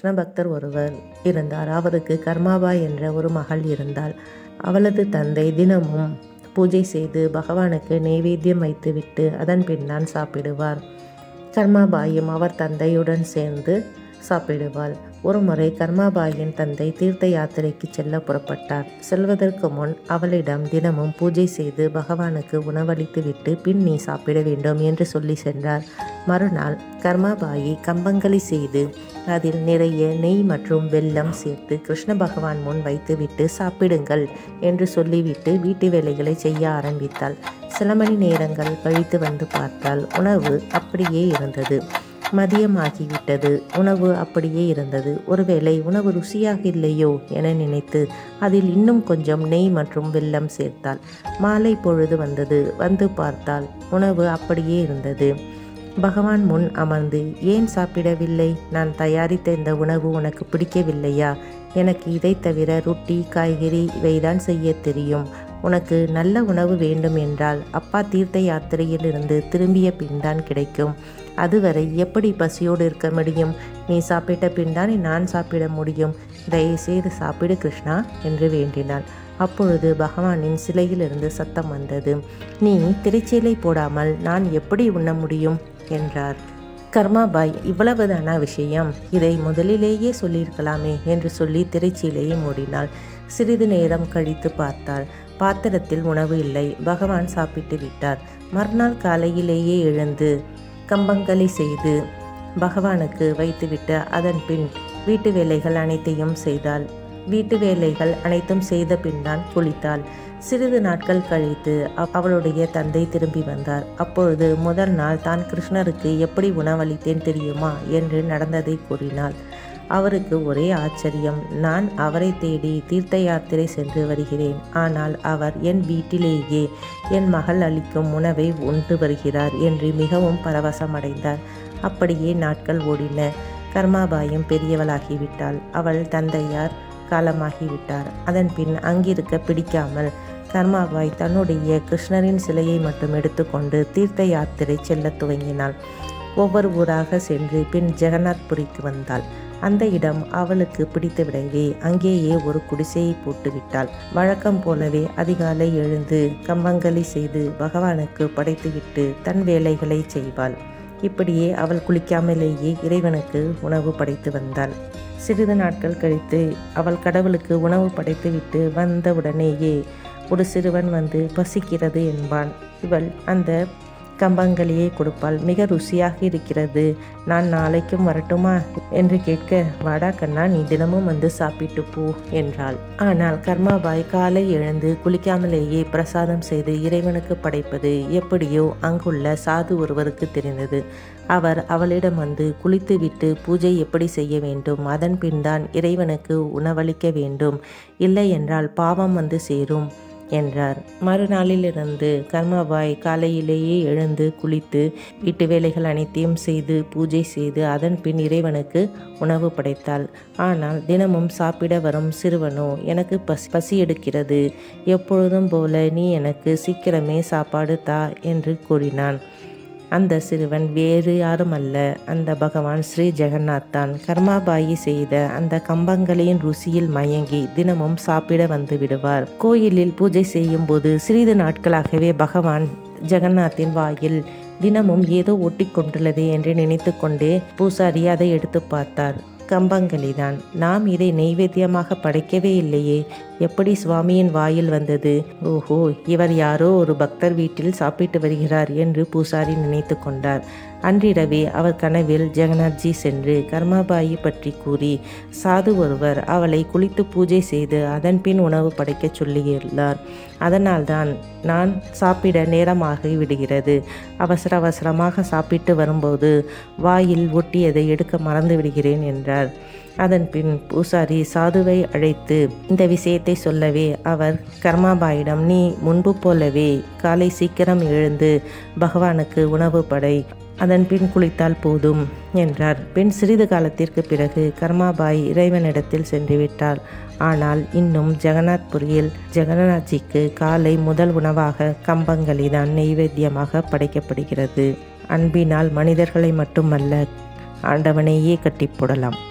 கிருஷ்ண பக்தர் ஒருவர் இருந்தார் அவருக்கு கர்மாபாய் என்ற ஒரு மகள் இருந்தாள் அவளது தந்தை தினமும் பூஜை செய்து பகவானுக்கு நெய்வேத்தியம் வைத்துவிட்டு அதன் பின் தான் சாப்பிடுவார் கர்மாபாயும் அவர் தந்தையுடன் சேர்ந்து சாப்பிடுவாள் ஒருமுறை கர்மாபாயின் தந்தை தீர்த்த யாத்திரைக்கு செல்ல புறப்பட்டார் செல்வதற்கு முன் அவளிடம் தினமும் பூஜை செய்து பகவானுக்கு உணவளித்துவிட்டு பின் நீ சாப்பிட வேண்டும் என்று சொல்லி சென்றார் மறுநாள் கர்மாபாயி கம்பங்களி செய்து அதில் நிறைய நெய் மற்றும் வெல்லம் சேர்த்து கிருஷ்ண பகவான் முன் வைத்துவிட்டு சாப்பிடுங்கள் என்று சொல்லிவிட்டு வீட்டு வேலைகளை செய்ய ஆரம்பித்தாள் சில மணி நேரங்கள் கழித்து வந்து பார்த்தால் உணவு அப்படியே இருந்தது மதியமாகிவிட்டது உணவு அப்படியே இருந்தது ஒருவேளை உணவு ருசியாக இல்லையோ என நினைத்து அதில் இன்னும் கொஞ்சம் நெய் மற்றும் வெல்லம் சேர்த்தாள் மாலை பொழுது வந்தது வந்து பார்த்தால் உணவு அப்படியே இருந்தது பகவான் முன் அமர்ந்து ஏன் சாப்பிடவில்லை நான் தயாரித்த இந்த உணவு உனக்கு பிடிக்கவில்லையா எனக்கு இதை தவிர ரொட்டி காய்கறி இவைதான் செய்ய தெரியும் உனக்கு நல்ல உணவு வேண்டும் என்றால் அப்பா தீர்த்த யாத்திரையிலிருந்து திரும்பிய பின்தான் கிடைக்கும் அதுவரை எப்படி பசியோடு இருக்க முடியும் நீ சாப்பிட்ட பின்தான் நான் சாப்பிட முடியும் தயவுசெய்து சாப்பிடு கிருஷ்ணா என்று வேண்டினாள் அப்பொழுது பகவானின் சிலையிலிருந்து சத்தம் வந்தது நீ திருச்சீலை போடாமல் நான் எப்படி உண்ண முடியும் என்றார் கர்மாபாய் இவ்வளவுதானா விஷயம் இதை முதலிலேயே சொல்லியிருக்கலாமே என்று சொல்லி திரைச்சீலையை மூடினாள் சிறிது நேரம் கழித்து பார்த்தாள் பாத்திரத்தில் உணவு இல்லை பகவான் சாப்பிட்டு விட்டார் மறுநாள் காலையிலேயே எழுந்து கம்பங்களி செய்து பகவானுக்கு வைத்துவிட்டு அதன் பின் வீட்டு வேலைகள் அனைத்தையும் செய்தாள் வீட்டு வேலைகள் அனைத்தும் செய்த பின்தான் குளித்தாள் சிறிது நாட்கள் கழித்து அவ- அவளுடைய தந்தை திரும்பி வந்தார் அப்பொழுது முதல் நாள் தான் கிருஷ்ணருக்கு எப்படி உணவளித்தேன் தெரியுமா என்று நடந்ததை கூறினாள் அவருக்கு ஒரே ஆச்சரியம் நான் அவரை தேடி தீர்த்த யாத்திரை சென்று வருகிறேன் ஆனால் அவர் என் வீட்டிலேயே என் மகள் அளிக்கும் உணவை உண்டு வருகிறார் என்று மிகவும் பரவசமடைந்தார் அப்படியே நாட்கள் ஓடின கர்மாபாயும் பெரியவளாகிவிட்டாள் அவள் தந்தையார் காலமாகிவிட்டார் அதன் பின் அங்கிருக்க பிடிக்காமல் கர்மாபாய் தன்னுடைய கிருஷ்ணரின் சிலையை மட்டும் எடுத்துக்கொண்டு தீர்த்த யாத்திரை செல்லத் துவங்கினாள் ஒவ்வொரு ஊராக சென்று பின் ஜெகநாத்புரிக்கு வந்தாள் அந்த இடம் அவளுக்கு பிடித்துவிடவே அங்கேயே ஒரு குடிசையை போட்டுவிட்டாள் வழக்கம் போலவே அதிகாலை எழுந்து கம்பங்களி செய்து பகவானுக்கு படைத்துவிட்டு தன் வேலைகளை செய்வாள் இப்படியே அவள் குளிக்காமலேயே இறைவனுக்கு உணவு படைத்து வந்தாள் சிறிது நாட்கள் கழித்து அவள் கடவுளுக்கு உணவு படைத்துவிட்டு வந்தவுடனேயே ஒரு சிறுவன் வந்து பசிக்கிறது என்பான் இவள் அந்த கம்பங்களியை கொடுப்பாள் மிக ருசியாக இருக்கிறது நான் நாளைக்கும் வரட்டுமா என்று கேட்க வாடா கண்ணா நீ தினமும் வந்து சாப்பிட்டு போ என்றாள் ஆனால் கர்மாபாய் காலை எழுந்து குளிக்காமலேயே பிரசாதம் செய்து இறைவனுக்கு படைப்பது எப்படியோ அங்குள்ள சாது ஒருவருக்கு தெரிந்தது அவர் அவளிடம் வந்து குளித்துவிட்டு பூஜை எப்படி செய்ய வேண்டும் அதன் பின்தான் இறைவனுக்கு உணவளிக்க வேண்டும் இல்லை என்றால் பாவம் வந்து சேரும் என்றார் மறுநாளிலிருந்து கர்மாபாய் காலையிலேயே எழுந்து குளித்து வீட்டு வேலைகள் அனைத்தையும் செய்து பூஜை செய்து அதன் பின் இறைவனுக்கு உணவு படைத்தாள் ஆனால் தினமும் சாப்பிட வரும் சிறுவனோ எனக்கு பசி பசி எடுக்கிறது எப்பொழுதும் போல நீ எனக்கு சீக்கிரமே சாப்பாடு தா என்று கூறினான் அந்த சிறுவன் வேறு யாரும் அல்ல அந்த பகவான் ஸ்ரீ ஜெகநாத் தான் கர்மாபாயி செய்த அந்த கம்பங்களின் ருசியில் மயங்கி தினமும் சாப்பிட வந்து விடுவார் கோயிலில் பூஜை செய்யும் போது சிறிது நாட்களாகவே பகவான் ஜெகநாத்தின் வாயில் தினமும் ஏதோ ஒட்டிக்கொண்டுள்ளது என்று நினைத்து கொண்டே பூசாரி அதை எடுத்து பார்த்தார் கம்பங்களிதான் நாம் இதை நெய்வேத்தியமாக படைக்கவே இல்லையே எப்படி சுவாமியின் வாயில் வந்தது ஓஹோ இவர் யாரோ ஒரு பக்தர் வீட்டில் சாப்பிட்டு வருகிறார் என்று பூசாரி நினைத்து கொண்டார் அன்றிரவே அவர் கனவில் ஜெகநாத்ஜி சென்று கர்மாபாயி பற்றி கூறி சாது ஒருவர் அவளை குளித்து பூஜை செய்து அதன் பின் உணவு படைக்கச் சொல்லியுள்ளார் அதனால்தான் நான் சாப்பிட நேரமாகி விடுகிறது அவசர அவசரமாக சாப்பிட்டு வரும்போது வாயில் ஒட்டியதை எடுக்க மறந்து விடுகிறேன் என்றார் அதன் பின் பூசாரி சாதுவை அழைத்து இந்த விஷயத்தை சொல்லவே அவர் கர்மாபாயிடம் நீ முன்பு போலவே காலை சீக்கிரம் எழுந்து பகவானுக்கு உணவு படை அதன் பின் குளித்தால் போதும் என்றார் பின் சிறிது காலத்திற்கு பிறகு கர்மாபாய் இறைவனிடத்தில் சென்று விட்டார் ஆனால் இன்னும் ஜெகநாத்புரியில் ஜெகநாத்ஜிக்கு காலை முதல் உணவாக கம்பங்களிதான் நெய்வேத்தியமாக படைக்கப்படுகிறது அன்பினால் மனிதர்களை மட்டுமல்ல ஆண்டவனையே கட்டி போடலாம்